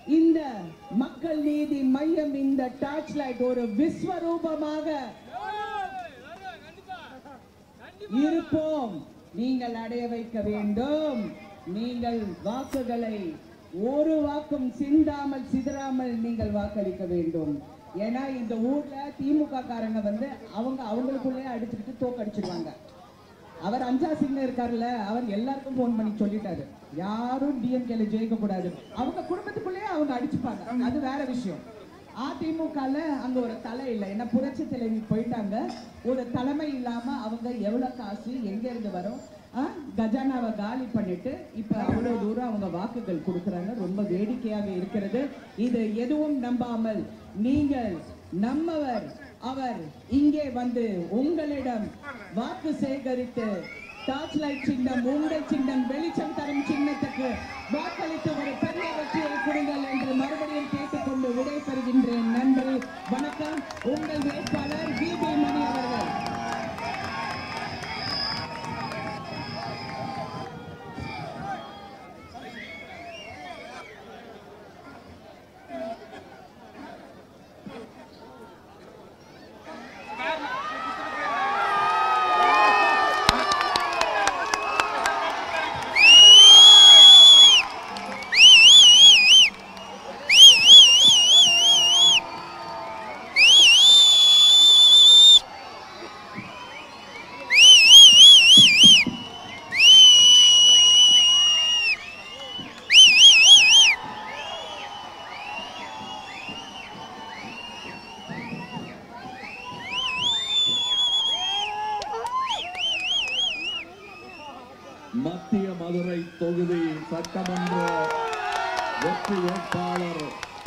இந்த மக்கள் நீதி மையம் இந்த டார்ச் லைட் ஒரு விஸ்வரூபமாக இருப்போம் நீங்கள் அடைய வைக்க வேண்டும் நீங்கள் வாக்குகளை ஒரு வாக்கும் சிந்தாமல் சிதறாமல் நீங்கள் வாக்களிக்க வேண்டும் ஏன்னா இந்த ஊர்ல திமுக காரங்க வந்து அவங்க அவங்களுக்குள்ளே அடிச்சுக்கிட்டு தோக்கடிச்சிருவாங்க அவர் அஞ்சா சிங்ல இருக்காருல்ல அவர் எல்லாருக்கும் போன் பண்ணி சொல்லிட்டாரு யாரும் டிஎம்கேல ஜெயிக்க கூடாது அவங்க குடும்பத்துக்குள்ளேயே அவங்க அடிச்சுப்பாங்க அது வேற விஷயம் அதிமுகல அங்க ஒரு தலை இல்லை ஏன்னா புரட்சி தலைவி போயிட்டாங்க ஒரு தலைமை இல்லாம அவங்க எவ்வளவு காசு எங்க இருந்து வரும் ஆ, கஜானாவை காலி பண்ணிட்டு இப்ப அவ்வளவு தூரம் அவங்க வாக்குகள் கொடுக்கறாங்க ரொம்ப வேடிக்கையாக இருக்கிறது இது எதுவும் நம்பாமல் நீங்கள் நம்மவர் அவர் இங்கே வந்து உங்களிடம் வாக்கு சேகரித்து டார்ச் லைட் சின்னம் உங்கள் சின்னம் வெளிச்சம் தரும் சின்னத்துக்கு வாக்களித்து ஒரு பெரிய வெற்றியை கொடுங்கள் என்று மறுபடியும் கேட்டுக்கொண்டு விடை பெறுகின்றேன் நன்றி வணக்கம் உங்கள் வேட்பாளர் வி பி மணி அவர்கள் மத்திய மதுரை தொகுதி சட்டமன்ற வெற்றி வேட்பாளர்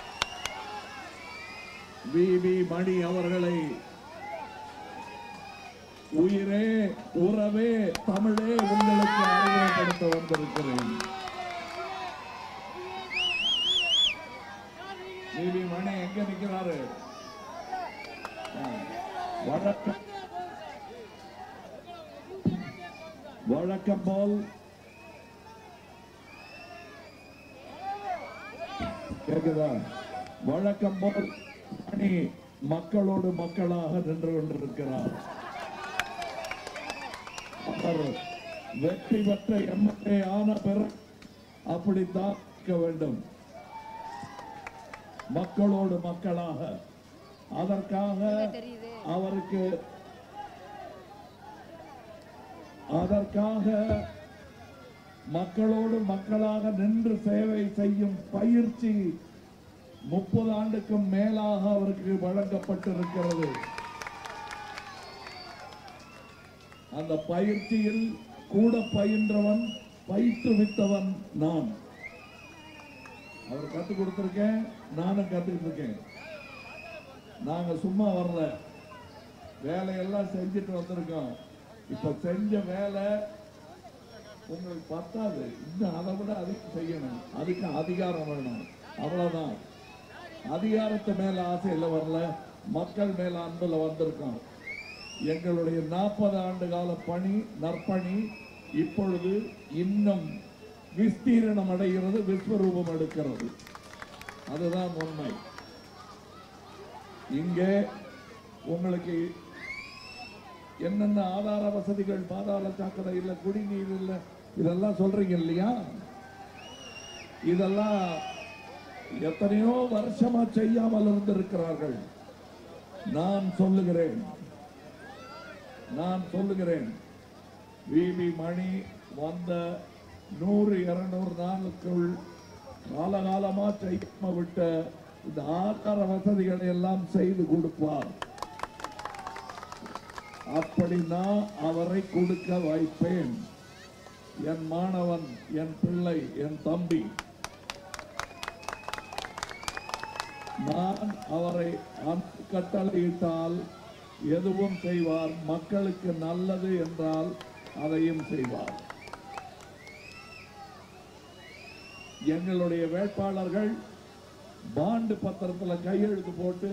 வி வி மணி அவர்களை உயிரே உறவே தமிழே உங்களுக்கு அறிமுகப்படுத்த வந்திருக்கிறேன் வி வி மணி எங்க நிக்கிறாரு ஆ, வணக்கம் வழக்கம் போல் கேக்குதா வழக்கம் போல் மணி மக்களோடு மக்களாக நின்று கொண்டிருக்கிறார் அவர் வெற்றி பெற்ற எம்எல்ஏ ஆன பிறகு அப்படித்தான் இருக்க வேண்டும் மக்களோடு மக்களாக அதற்காக அவருக்கு அதற்காக மக்களோடு மக்களாக நின்று சேவை செய்யும் பயிற்சி முப்பது ஆண்டுக்கும் மேலாக அவருக்கு வழங்கப்பட்டிருக்கிறது அந்த பயிற்சியில் கூட பயின்றவன் பயிற்றுவித்தவன் நான் அவர் கற்றுக் கொடுத்திருக்கேன் நானும் கத்துக்கிட்டு இருக்கேன் நாங்க சும்மா வரல வேலையெல்லாம் செஞ்சுட்டு வந்திருக்கோம் இப்ப செஞ்ச வேலை உங்களுக்கு பத்தாது இன்னும் அதை விட அதிகம் செய்யணும் அதுக்கு அதிகாரம் வேணும் அவ்வளவுதான் அதிகாரத்து மேல ஆசையில வரல மக்கள் மேல அன்புல வந்திருக்கோம் எங்களுடைய நாற்பது ஆண்டு கால பணி நற்பணி இப்பொழுது இன்னும் விஸ்தீரணம் அடைகிறது விஸ்வரூபம் எடுக்கிறது அதுதான் உண்மை இங்கே உங்களுக்கு என்னென்ன ஆதார வசதிகள் பாதாள சாக்கடை இல்ல குடிநீர் இல்ல இதெல்லாம் சொல்றீங்க இல்லையா இதெல்லாம் எத்தனையோ வருஷமா செய்யாமல் இருந்திருக்கிறார்கள் நான் சொல்லுகிறேன் நான் சொல்லுகிறேன் விபி மணி வந்த நூறு இருநூறு நாளுக்குள் காலகாலமா செய்யாம விட்ட இந்த ஆதார வசதிகளை எல்லாம் செய்து கொடுப்பார் அப்படி நான் அவரை கொடுக்க வைப்பேன் என் மாணவன் என் பிள்ளை என் தம்பி நான் அவரை அந்த கட்டளையிட்டால் எதுவும் செய்வார் மக்களுக்கு நல்லது என்றால் அதையும் செய்வார் எங்களுடைய வேட்பாளர்கள் பாண்டு பத்திரத்துல கையெழுத்து போட்டு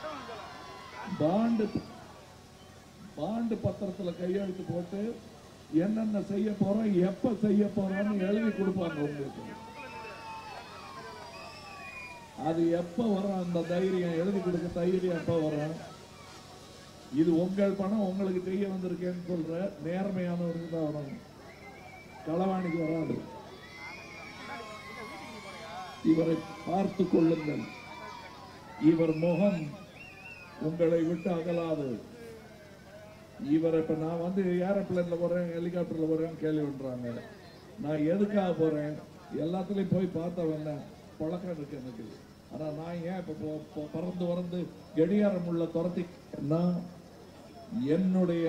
பாண்டு பாண்டு பத்திரத்துல கையெழுத்து போட்டு என்னென்ன செய்ய போறோம் எப்ப செய்ய போறோம்னு எழுதி கொடுப்பாங்க உங்களுக்கு அது எப்ப வரும் அந்த தைரியம் எழுதி கொடுக்க தைரியம் எப்ப வரும் இது உங்கள் பணம் உங்களுக்கு செய்ய வந்திருக்கேன்னு சொல்ற நேர்மையானவருக்கு தான் வரும் களவாணிக்கு வராது இவரை பார்த்து கொள்ளுங்கள் இவர் முகம் உங்களை விட்டு அகலாது இவர் இப்ப நான் வந்து ஏரோப்ளேன்ல போறேன் ஹெலிகாப்டர்ல போறேன் கேள்வி பண்றாங்க நான் எதுக்காக போறேன் எல்லாத்துலயும் போய் பார்த்தவன் பழக்கம் இருக்கு எனக்கு ஆனா நான் ஏன் இப்ப போ- போ- பறந்து பறந்து கடிகாரம் உள்ள துரத்தி நான் என்னுடைய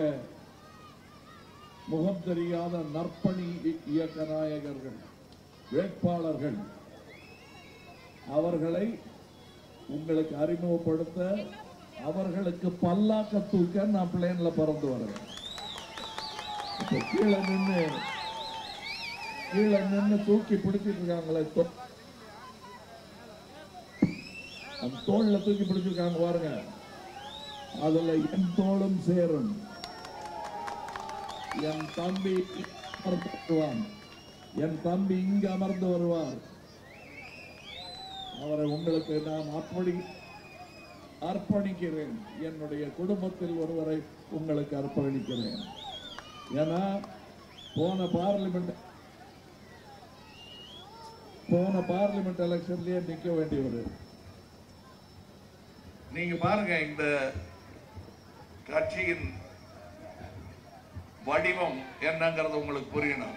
முகம் தெரியாத நற்பணி இ- இயக்க நாயகர்கள் வேட்பாளர்கள் அவர்களை உங்களுக்கு அறிமுகப்படுத்த அவர்களுக்கு பல்லாக்க தூக்க நான் பிளேன்ல பறந்து வரேன் இப்ப கீழே நின்னு கீழே நின்னு தூக்கி பிடிச்சிட்டு இருக்காங்களே தோ- அந்த தோல்ல தூக்கி பிடிச்சிருக்காங்க பாருங்க அதுல என் தோளும் சேரும் என் தம்பி அமர்ந்து வருவான் என் தம்பி இங்கு அமர்ந்து வருவார் அவரை உங்களுக்கு நான் அப்படி அர்ப்பணிக்கிறேன் என்னுடைய குடும்பத்தில் ஒருவரை உங்களுக்கு அர்ப்பணிக்கிறேன் ஏன்னா போன பார்லிமெண்ட் போன பார்லிமெண்ட் எலெக்ஷன்லயே நிக்க வேண்டியவர் நீங்க பாருங்க இந்த கட்சியின் வடிவம் என்னங்கிறது உங்களுக்கு புரியணும்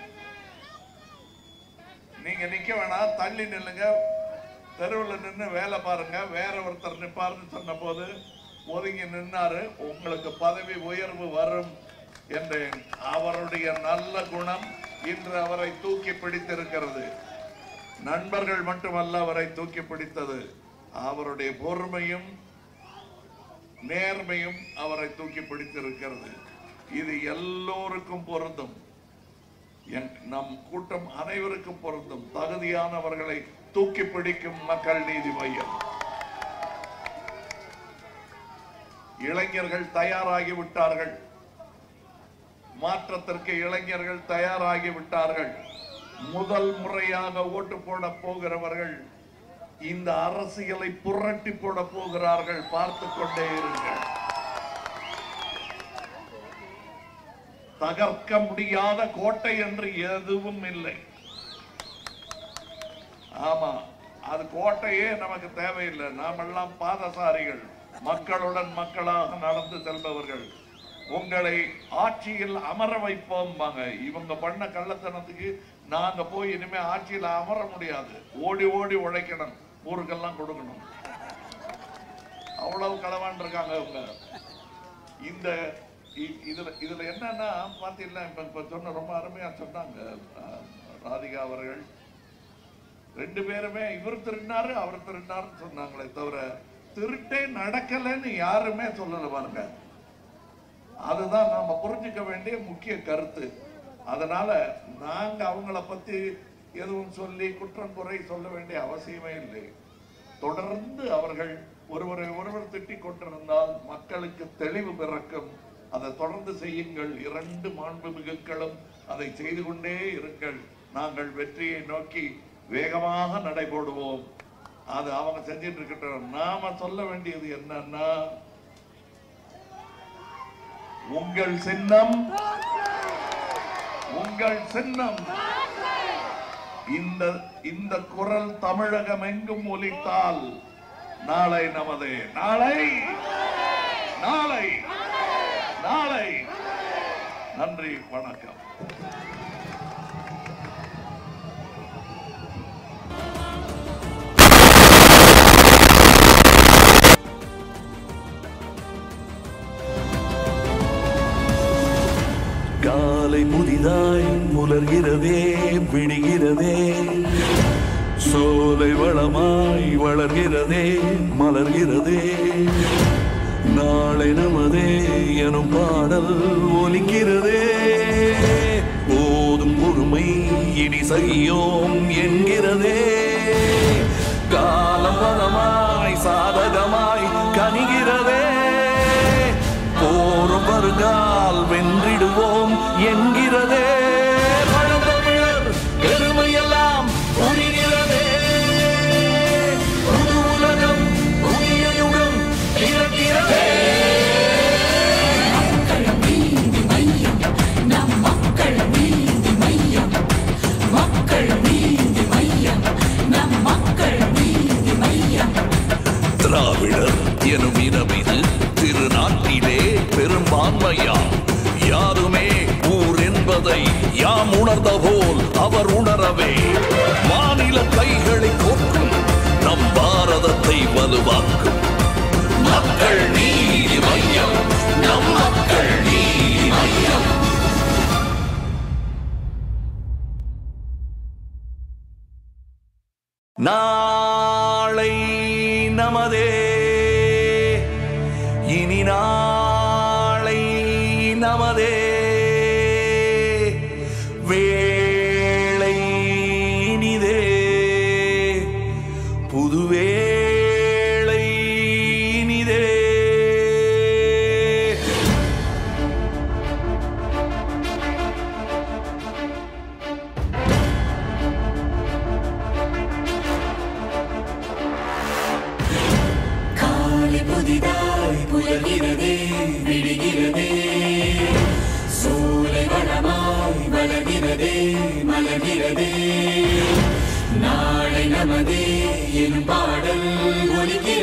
நீங்க நிக்க வேணாம் தள்ளி நில்லுங்க தெருவில் நின்று வேலை பாருங்க வேற ஒருத்தர் நிப்பாருன்னு சொன்ன போது ஒதுங்கி நின்னாரு உங்களுக்கு பதவி உயர்வு வரும் என்றேன் அவருடைய நல்ல குணம் இன்று அவரை தூக்கி பிடித்திருக்கிறது நண்பர்கள் மட்டுமல்ல அவரை தூக்கி பிடித்தது அவருடைய பொறுமையும் நேர்மையும் அவரை தூக்கி பிடித்திருக்கிறது இது எல்லோருக்கும் பொருந்தும் என்- நம் கூட்டம் அனைவருக்கும் பொருந்தும் தகுதியானவர்களை தூக்கி பிடிக்கும் மக்கள் நீதி மையம் இளைஞர்கள் தயாராகி விட்டார்கள் மாற்றத்திற்கு இளைஞர்கள் தயாராகி விட்டார்கள் முதல் முறையாக ஓட்டு போட போகிறவர்கள் இந்த அரசியலை புரட்டி போட போகிறார்கள் பார்த்து கொண்டே இருங்கள் தகர்க்க முடியாத கோட்டை என்று எதுவும் இல்லை ஆமா அது கோட்டையே நமக்கு தேவையில்லை நாமெல்லாம் பாதசாரிகள் மக்களுடன் மக்களாக நடந்து செல்பவர்கள் உங்களை ஆட்சியில் அமர வைப்போம்பாங்க இவங்க பண்ண கள்ளத்தனத்துக்கு நாங்க போய் இனிமே ஆட்சியில் அமர முடியாது ஓடி ஓடி உழைக்கணும் ஊருக்கெல்லாம் கொடுக்கணும் அவ்வளவு களவான் இருக்காங்க இவங்க இந்த இ- இதுல இதுல என்னன்னா பாத்தீங்கன்னா இப்ப இப்ப சொன்ன ரொம்ப அருமையா சொன்னாங்க அஹ், ராதிகா அவர்கள் ரெண்டு பேருமே இவர் திருடினாரு அவர் திருடினாருன்னு சொன்னாங்களே தவிர திருட்டே நடக்கலைன்னு யாருமே சொல்லல பாருங்க அதுதான் நாம புரிஞ்சுக்க வேண்டிய முக்கிய கருத்து அதனால நாங்க அவங்கள பத்தி எதுவும் சொல்லி குற்றம் குறை சொல்ல வேண்டிய அவசியமே இல்லை தொடர்ந்து அவர்கள் ஒருவரை ஒருவர் திட்டிக் கொண்டிருந்தால் மக்களுக்கு தெளிவு பிறக்கும் அதை தொடர்ந்து செய்யுங்கள் இரண்டு மாண்புமிகுக்களும் அதை செய்து கொண்டே இருங்கள் நாங்கள் வெற்றியை நோக்கி வேகமாக நடைபோடுவோம் அது அவங்க செஞ்சிட்டு இருக்கட்டும் நாம சொல்ல வேண்டியது என்னன்னா உங்கள் சின்னம் உங்கள் சின்னம் இந்த இந்த குரல் தமிழகம் எங்கும் ஒலித்தால் நாளை நமது நாளை நாளை நாளை நன்றி வணக்கம் காலை புதிதாய் புலர்கிறதே விடுகிறதே சோலை வளமாய் வளர்கிறதே மலர்கிறதே நாளை நமதே எனும் பாடல் ஒலிக்கிறதே போதும் பொறுமை இடி சகியோம் என்கிறதே காலம் பதமாய் சாதகமாய் கனிகிறதே போரும் வருகால் வென்றிடுவோம் என்கிறதே உணர்ந்த போல் அவர் உணரவே மாநில கைகளை கோர்க்கும் நம் பாரதத்தை வலுவாக்கும் மக்கள் நீதி மையம் நம் மக்கள் நீதி மையம் நாளை நமதே இனி நாளை நமதே வேளை இனிதே புதுவேளை இனிதே காலை புதிதாய் புலர்கிறதே விடுகிறதே சூளை வளமாய் வளர்கிறதே மலர்கிறதே நாளை நமதே எனும் பாடல் ஒலிக்கிறதே